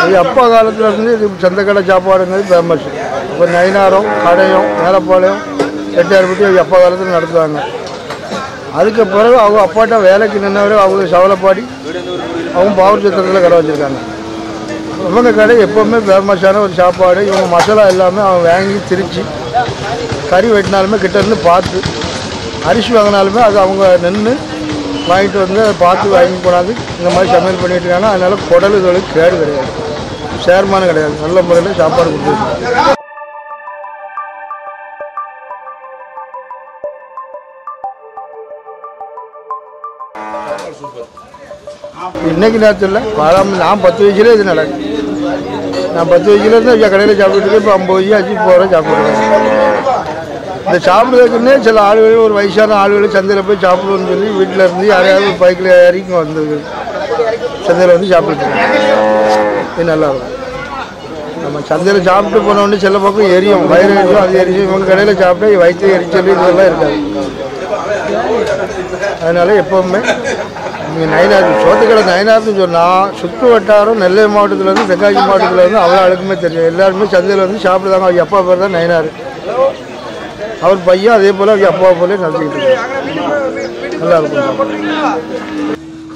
இது அப்பா காலத்துல இருந்து இது சந்தக்கடை சாப்பாடுங்கிறது ஃபேமஸ் இப்போ நயினாரம் கடையம் மேலப்பாளையம் எட்டாயிரப்பட்டி அவங்க அப்பா காலத்தில் நடத்துவாங்க அதுக்கு பிறகு அவங்க அப்பாட்ட வேலைக்கு நின்றவரை அவங்க சவலப்பாடி அவங்க பவர் சித்திரத்தில் கடை வச்சுருக்காங்க இவங்க கடை எப்போவுமே ஃபேமஸான ஒரு சாப்பாடு இவங்க மசாலா எல்லாமே அவங்க வாங்கி திரிச்சு கறி வெட்டினாலுமே கிட்ட இருந்து பார்த்து அரிசி வாங்கினாலுமே அது அவங்க நின்று வாங்கிட்டு வந்து அதை பார்த்து வாங்கி கொண்டாந்து இந்த மாதிரி சமையல் பண்ணிட்டு இருக்காங்க அதனால குடல் தொழில் கேடு கிடையாது சேர்மானம் கிடையாது நல்ல முறையில் சாப்பாடு கொடுத்துருக்கு இன்னைக்கு நேரத்தில் வராம நான் பத்து வயசுல இது நடக்கும் நான் பத்து வயசுல இருந்து இங்க கடையில் சாப்பிட்டுட்டு இப்போ ஐம்பது வயசு அஞ்சு போகிறேன் சாப்பிடுவேன் இந்த சாப்பிடுறதுக்குன்னே சில ஆளுகள் ஒரு வயசான ஆளுகள் சந்தையில் போய் சாப்பிடுவோம்னு சொல்லி வீட்டில் இருந்து யாரையாவது பைக்கில் ஏறிங்க வந்தது சந்தையில் வந்து சாப்பிட்டு இது நல்லா இருக்கும் நம்ம சந்தையில் சாப்பிட்டு போனோடனே சில பக்கம் எரியும் வயிறு எரியும் அது எரியும் இவங்க கடையில் சாப்பிட்டா வயிற்று எரிச்சல் இதெல்லாம் இருக்காது அதனால எப்பவுமே நீங்கள் நயனார் சோத்துக்கடை நயனார்னு சொன்னால் சுற்று வட்டாரம் நெல்லை மாவட்டத்துலேருந்து தென்காசி மாவட்டத்துலேருந்து அவ்வளோ ஆளுக்குமே தெரியும் எல்லாருமே சந்தையில் வந்து சாப்பிடுதாங்க அவங்க அப்பா பேர் தான் நயனார் அவர் பையன் அதே போல் அவங்க அப்பா போல நடத்திக்கிட்டு இருக்காங்க நல்லா இருக்கும்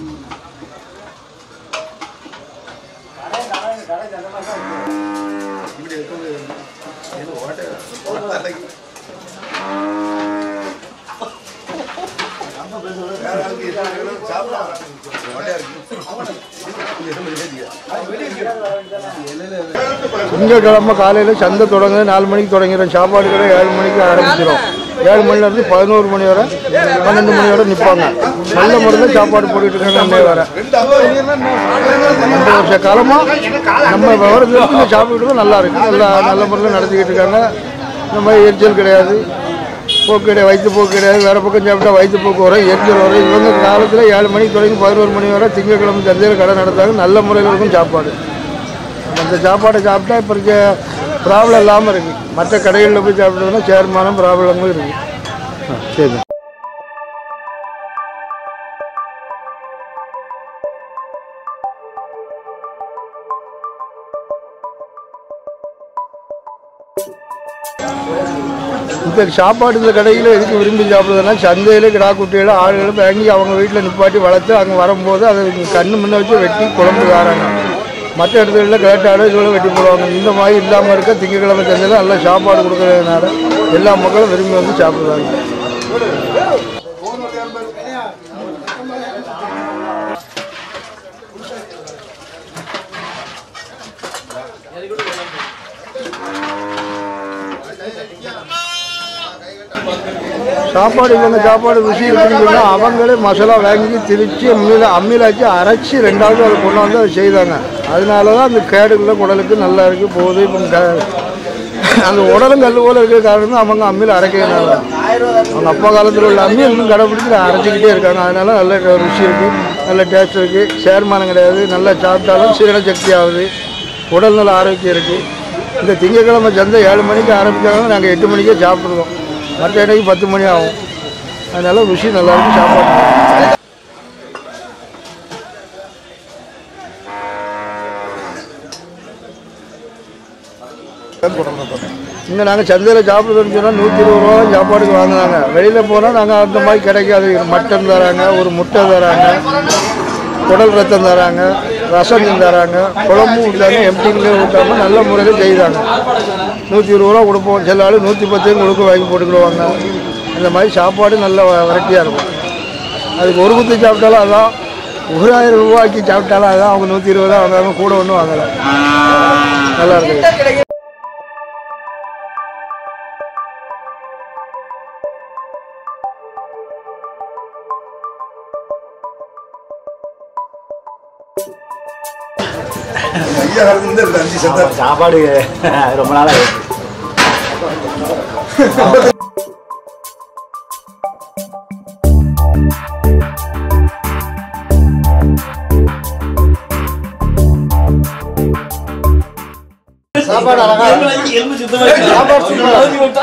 திங்கக்கிழமை காலையில் சந்தை தொடங்குது நாலு மணிக்கு தொடங்கிடும் சாப்பாடு கடை ஏழு மணிக்கு ஆரம்பிச்சிடும் ஏழு மணிலேருந்து பதினோரு மணி வரை பன்னெண்டு மணி வரை நிற்பாங்க நல்ல முறையில் சாப்பாடு போட்டுட்டு இருக்காங்க அன்னைய வர ரெண்டு வருஷ காலமாக நம்ம விவரத்துல சாப்பிட்டு நல்லா இருக்கு நல்லா நல்ல முறையில் நடத்திக்கிட்டு இருக்காங்க இந்த மாதிரி எரிச்சல் கிடையாது போக்கு கிடையாது வயிற்று போக்கு கிடையாது வேறு பக்கம் சாப்பிட்டா வயிற்று போக்கு வரும் எரிச்சல் வரும் இவங்க காலத்தில் ஏழு மணிக்கு தொடங்கி பதினோரு மணி வரை திங்கக்கிழமை சந்தையில் கடை நடத்தாங்க நல்ல முறையில் இருக்கும் சாப்பாடு அந்த சாப்பாடை சாப்பிட்டா இப்போ இருக்க ப்ராப்ளம் இல்லாமல் இருக்குது மற்ற கடைகளில் போய் சாப்பிட்டோம்னா சேர்மான ப்ராப்ளங்களும் இருக்குது ஆ, சரி இப்போ சாப்பாடு இந்த கடையில் எதுக்கு விரும்பி சாப்பிடுறதுன்னா சந்தையில் கிடா குட்டியில் ஆளுகளை வாங்கி அவங்க வீட்டில் நிப்பாட்டி வளர்த்து அங்கே வரும்போது அதை கண்ணு முன்ன வச்சு வெட்டி குழம்பு தாராங்க மற்ற இடத்துல கேட்டாடு இதெல்லாம் வெட்டி போடுவாங்க இந்த மாதிரி இல்லாமல் இருக்க திங்கக்கிழமை சந்தையில் நல்லா சாப்பாடு கொடுக்கறதுனால எல்லா மக்களும் விரும்பி வந்து சாப்பிடுவாங்க சாப்பாடு இவங்க சாப்பாடு ருசி இருக்குன்னு சொன்னா அவங்களே மசாலா வாங்கி திரிச்சு அம்மியில் அம்மியில் வச்சு அரைச்சி ரெண்டாவது அதை கொண்டு வந்து அதை செய்தாங்க அதனால தான் அந்த கேடுக்குள்ள குடலுக்கு நல்லா இருக்குது போகுது இப்போ க- அந்த உடலும் கல் போல இருக்கிற காரணம் தான் அவங்க அம்மியில் அரைக்கிறதுனால அவங்க அப்பா காலத்தில் உள்ள அம்மி இன்னும் கடைப்பிடிச்சு அரைச்சிக்கிட்டே இருக்காங்க அதனால நல்ல ருசி இருக்குது நல்ல டேஸ்ட் இருக்குது சேர்மானம் கிடையாது நல்லா சாப்பிட்டாலும் சீரண சக்தி ஆகுது உடல் நல்ல ஆரோக்கியம் இருக்குது இந்த திங்கக்கிழமை சந்தை ஏழு மணிக்கு ஆரம்பிச்சாங்கன்னா நாங்கள் எட்டு மணிக்கே சாப்பிட்ருவோம் மற்ற இடைக்கு பத்து மணி ஆகும் அதனால ருசி நல்லா இருக்கும் சாப்பாடு இங்கே நாங்கள் சந்தையில் சாப்பிடுறதுன்னு சொன்னால் நூற்றி இருபது ரூபா சாப்பாடுக்கு வாங்குனாங்க வெளியில் போனால் நாங்கள் அந்த மாதிரி கிடைக்காது மட்டன் தராங்க ஒரு முட்டை தராங்க குடல் ரத்தம் தராங்க ரசம் தராங்க குழம்பும் ஊட்டாங்க எம்டிங்களே ஊட்டாமல் நல்ல முறையில் செய்தாங்க நூற்றி இருபது ரூபா கொடுப்போம் சில ஆள் நூற்றி பத்தையும் கொடுக்க வாங்கி போட்டுக்கிடுவாங்க இந்த மாதிரி சாப்பாடு நல்ல வெரைட்டியாக இருக்கும் அதுக்கு ஒரு குத்து சாப்பிட்டாலும் அதான் ஒரு ஆயிரம் ரூபாய்க்கு சாப்பிட்டாலும் அதான் அவங்க நூற்றி இருபது தான் வாங்குறாங்க கூட ஒன்றும் வாங்கலை நல்லா இருக்குது ஐயா காலத்துல இந்த அஞ்சு சத்தம் சாப்பாடு ரொம்ப நாளாக இருக்கு சாப்பாடு அழகா சாப்பாடு சூப்பரா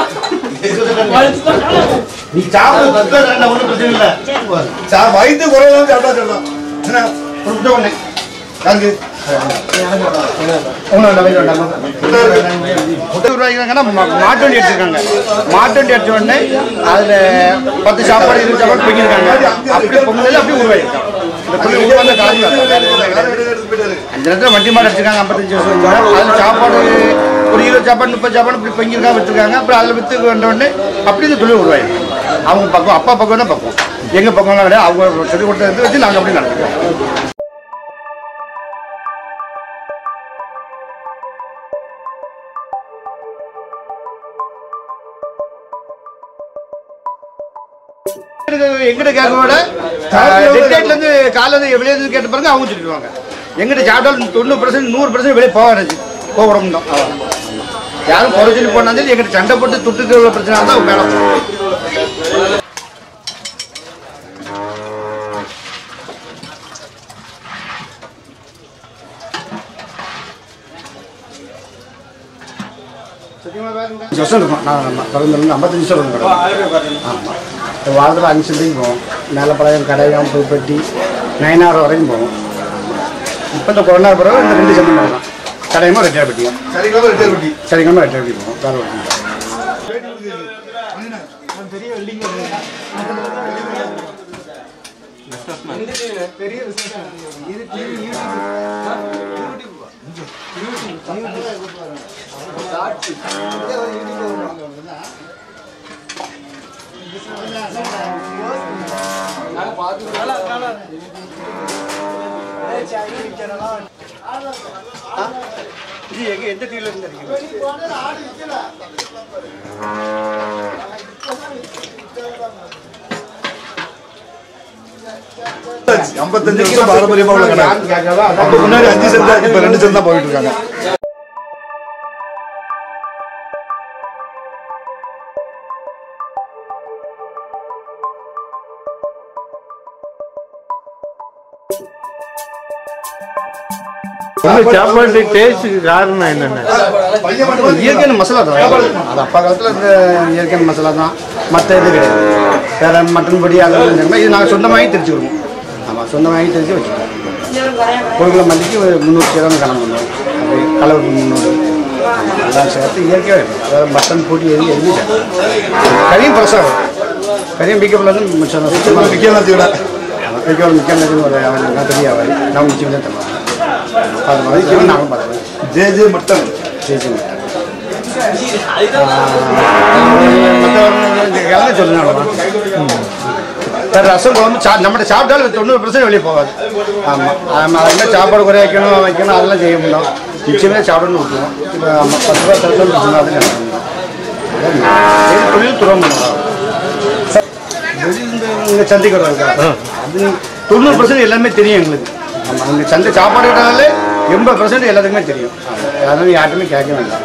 நீ சாப்பிட தத்துவம் ஒன்றும் பிரச்சனை இல்லை சா வயிற்று குறைவாக சாப்பிட்டா சொல்லலாம் என்ன ஒரு முட்டை ஒன்று நான்கு முட்டை உருவாக்கிறாங்கன்னா மாட்டு வண்டி அடிச்சிருக்காங்க மாட்டு வண்டி அடிச்ச உடனே அதுல பத்து சாப்பாடு இருபது சாப்பாடு பொங்கிருக்காங்க அப்படியே பொங்கல் அப்படியே உருவாயிருக்காங்க இந்த தொழில் உருவான காரணம் அஞ்சு நேரத்தில் வண்டி மாடு அடிச்சிருக்காங்க ஐம்பத்தஞ்சு வருஷம் அதில் சாப்பாடு ஒரு இருபது சாப்பாடு முப்பது சாப்பாடு இப்படி பொங்கிருக்காங்க விற்றுருக்காங்க அப்புறம் அதில் விற்று வந்த உடனே அப்படி இந்த தொழில் உருவாயிருக்கு அவங்க பக்கம் அப்பா பக்கம் தான் பக்கம் எங்கள் பக்கம்லாம் கிடையாது அவங்க சொல்லி கொடுத்தது வச்சு நாங்கள் அப்படி நடந்துக்கிறோம் எங்கிட்ட கேட்க விட டெட்லைட்ல இருந்து காலைல இருந்து வெளியே இருந்து கேட்ட பிறகு அவங்க சொல்லிடுவாங்க எங்கிட்ட சாப்பிட்டாலும் தொண்ணூறு பர்சன்ட் நூறு பர்சன்ட் வெளியே போகாது போகிறோம் தான் அவ்வளவுதான். யாரும் குறை சொல்லி போனாலும் எங்கிட்ட சண்டை போட்டு துட்டுக்கு பிரச்சனை தான் மேடம் அஞ்சு வருஷம் இருக்கும் நான் பிறந்தது ஐம்பத்தஞ்சு வருஷம் இருக்கும் ஆமாம் வாரத்தில் அஞ்சு சந்தைக்கு போவோம் மேலப்பாளையம் கடையம் புதுப்பட்டி நயனாறு வரைக்கும் போவோம் இப்போ இந்த கொரோனா பிறகு இந்த ரெண்டு சந்தை போகலாம் கடையமும் ரெட்டியாப்பட்டியும் சனிக்கிழமை ரிட்டையர் பண்ணி சரிக்கிழமை ரெட்டியாப்பட்டி போவோம் வேறு வரைக்கும் இது எங்க எந்த டீல இருந்து அடிக்கிறது ஐம்பத்தஞ்சு வருஷம் பாரம்பரியமா உள்ள கடை யாரும் கேட்காதோ அப்ப அதான் முன்னாடி அஞ்சு சென்ட் இப்ப ரெண்டு சென்ட் தான் போயிட்டு இருக்காங்க சாப்பாடு டேஸ்ட்டுக்கு காரணம் என்னென்ன பையன் மட்டும் இயற்கையான மசாலா தான் அது அப்பா காலத்தில் இந்த இயற்கையான மசாலா தான் மற்ற இது கிடையாது வேற மட்டன் பொடி அதெல்லாம் செஞ்சாங்கன்னா இது நாங்கள் சொந்தமாகி தெரிஞ்சுக்கிடுவோம் ஆமாம் சொந்தமாகி தெரிஞ்சு வச்சுக்குவோம் ஒரு கிலோ மல்லிக்கு ஒரு முந்நூறு கிலோ கணக்கு பண்ணுவோம் அப்படி கலவுக்கு முந்நூறு ஆமாம், எல்லாம் சேர்த்து இயற்கையாக இருக்கும் அதாவது மட்டன் பொடி எதுவும் எதுவும் சேர்க்காது. கறியும் ஃப்ரெஷ்ஷாக வரும் கறியும் பிக்கப்பில் வந்து மிச்சம் சுத்தமாக விக்கலாம் தீவிர பிக்கப் மிக்க ஒரு அவன் பெரிய அவன் நான் மிச்சம் தான் தருவாங்க அது மாதிரி நாங்களும் பார்த்துருவேன் ஜே ஜே மட்டன் சரி சரி மற்றவங்க சொல்லணும் சார் ரசம் குழம்பு சா நம்மகிட்ட சாப்பிட்டாலும் தொண்ணூறு பர்சன்ட் வெளியே போகாது ஆமாம் ஆமாம் அதெல்லாம் சாப்பாடு குறைய வைக்கணும் வைக்கணும் அதெல்லாம் செய்ய முடியும் நிச்சயமே சாப்பிடணும்னு விட்டுருவோம் இப்போ ஆமாம் பத்து ரூபா தரணும் பிரச்சனை அது நடக்கும் தொழில் துறம் இங்கே சந்தைக்கு வருவாங்க அது தொண்ணூறு பர்சன்ட் எல்லாமே தெரியும் எங்களுக்கு ஆமாம் இங்கே சந்தை சாப்பாடு விட்டாலே எண்பது பர்சன்ட் எல்லாத்துக்குமே தெரியும் அதனால யார்ட்டுமே கேட்க வேண்டாம்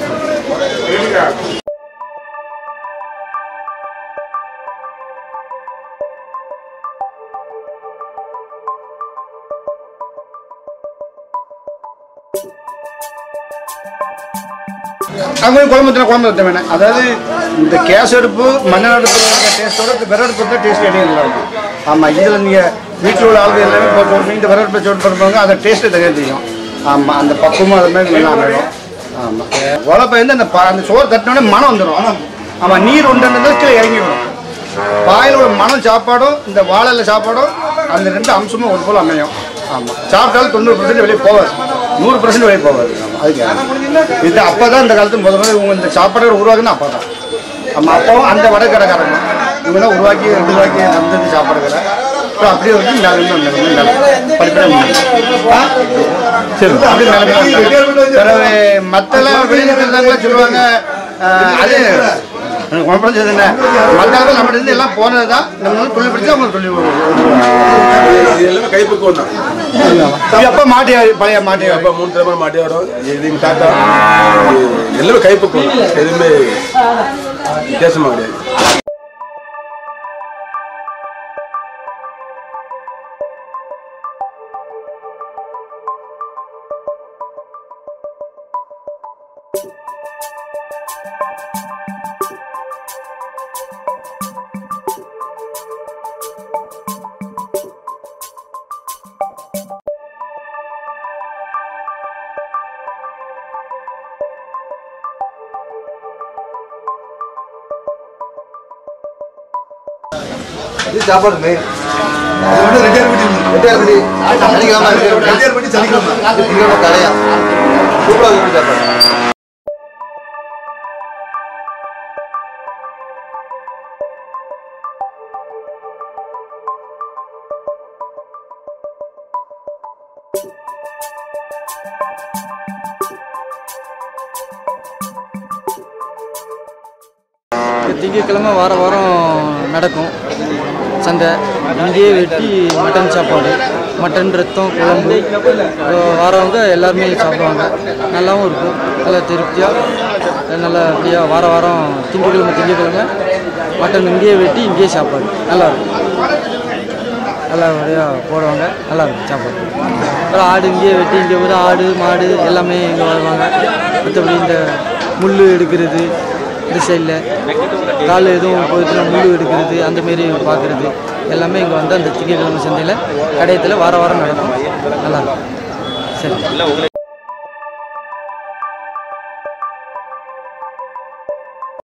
அவங்க குழம்பு ஊற்றின குழம்பு ஊற்ற வேணாம் அதாவது இந்த கேஸ் அடுப்பு மண்ணெண்ணெய் அடுப்பு டேஸ்ட்டோட இந்த விறகு அடுப்பு டேஸ்ட் கிடையாது நல்லா இருக்கும் ஆமாம் இதில் நீங்கள் வீட்டில் உள்ள ஆளுகள் எல்லாமே போட்டு விட்டு இந்த விறகு அடுப்பை சோட்டு பண்ணுவாங்க அதை டேஸ்ட்டு தனியாக தெரியும் ஆமாம் அந்த பக்குவம் அது மாதிரி நல்லா அமையும் ஆமாம் உழப்ப வந்து அந்த ப- அந்த சோறு தட்டினோடனே மனம் வந்துடும் ஆமாம் நீர் உண்டு கீழே இறங்கிவிடும் பாயில் உள்ள மனம் சாப்பாடும் இந்த வாழைல சாப்பாடும் அந்த ரெண்டு அம்சமும் ஒரு போல் அமையும் ஆமாம் சாப்பிட்டாலும் தொண்ணூறு பர்சன்ட் வெளியே போகாது நூறு பர்சன்ட் வெளியே போகாது ஆமாம் அதுக்கு இது அப்போ தான் இந்த காலத்து முதல் முதல்ல இவங்க இந்த சாப்பாடு உருவாக்குனா அப்பா தான் நம்ம அப்பாவும் அந்த வடக்கடைக்காரங்க இவங்க தான் உருவாக்கி ரெண்டு உருவாக்கி தந்து சாப்பாடு கடை அப்புறம் அப்படியே வந்து நிலைமை படிப்படியாக சரி அப்படி நிலைமை மற்றெல்லாம் வெளியில் இருக்கிறவங்களாம் சொல்லுவாங்க அஹ், அது குழப்பம் செய்யுதுங்க மற்ற நம்ம இருந்து எல்லாம் போனது தான் நம்ம வந்து தொழில் படிச்சு அவங்க தொழில் எல்லாமே கைப்பக்குவம் தான் எப்போ மாட்டி பழைய மாட்டி அப்பா மூணு தலைமுறை மாட்டி வரும் இது எங்க தாத்தா இது எல்லாமே கைப்பக்குவம் தான். எதுவுமே வித்தியாசமா கிடையாது இது சாப்பாடு மெயின் அது மட்டும் ரெட்டியார் பட்டி ரெட்டியார்படி சனிக்கிழமை ரெட்டியார்படி ரெட்டியார் பட்டி சனிக்கிழமை திங்கக்கிழமை கடையா சூப்பராக இருக்கும் சாப்பாடு திங்கட்கிழமை வார வாரம் நடக்கும் சந்தை இங்கேயே வெட்டி மட்டன் சாப்பாடு மட்டன் ரத்தம் குழம்பு அஹ் வாரவங்க எல்லாருமே சாப்பிடுவாங்க நல்லாவும் இருக்கும் நல்லா திருப்தியாக நல்லா அப்படியாக வார வாரம் திங்கட்கிழமை திங்கட்கிழமை மட்டன் இங்கேயே வெட்டி இங்கேயே சாப்பாடு நல்லா இருக்கும் நல்லபடியாக போடுவாங்க நல்லா இருக்கும் சாப்பாடு அப்புறம் ஆடு இங்கேயே வெட்டி இங்கே வந்து ஆடு மாடு எல்லாமே இங்கே வருவாங்க மற்றபடி இந்த முள் எடுக்கிறது இந்த சைடில் கால் எதுவும் போயிடுச்சுன்னா முள் எடுக்கிறது அந்த மாரி பார்க்குறது எல்லாமே இங்கே வந்து அந்த திங்கட்கிழமை சந்தையில் கடையத்தில் வார வாரம் நடக்கும் நல்லா இருக்கும் சரி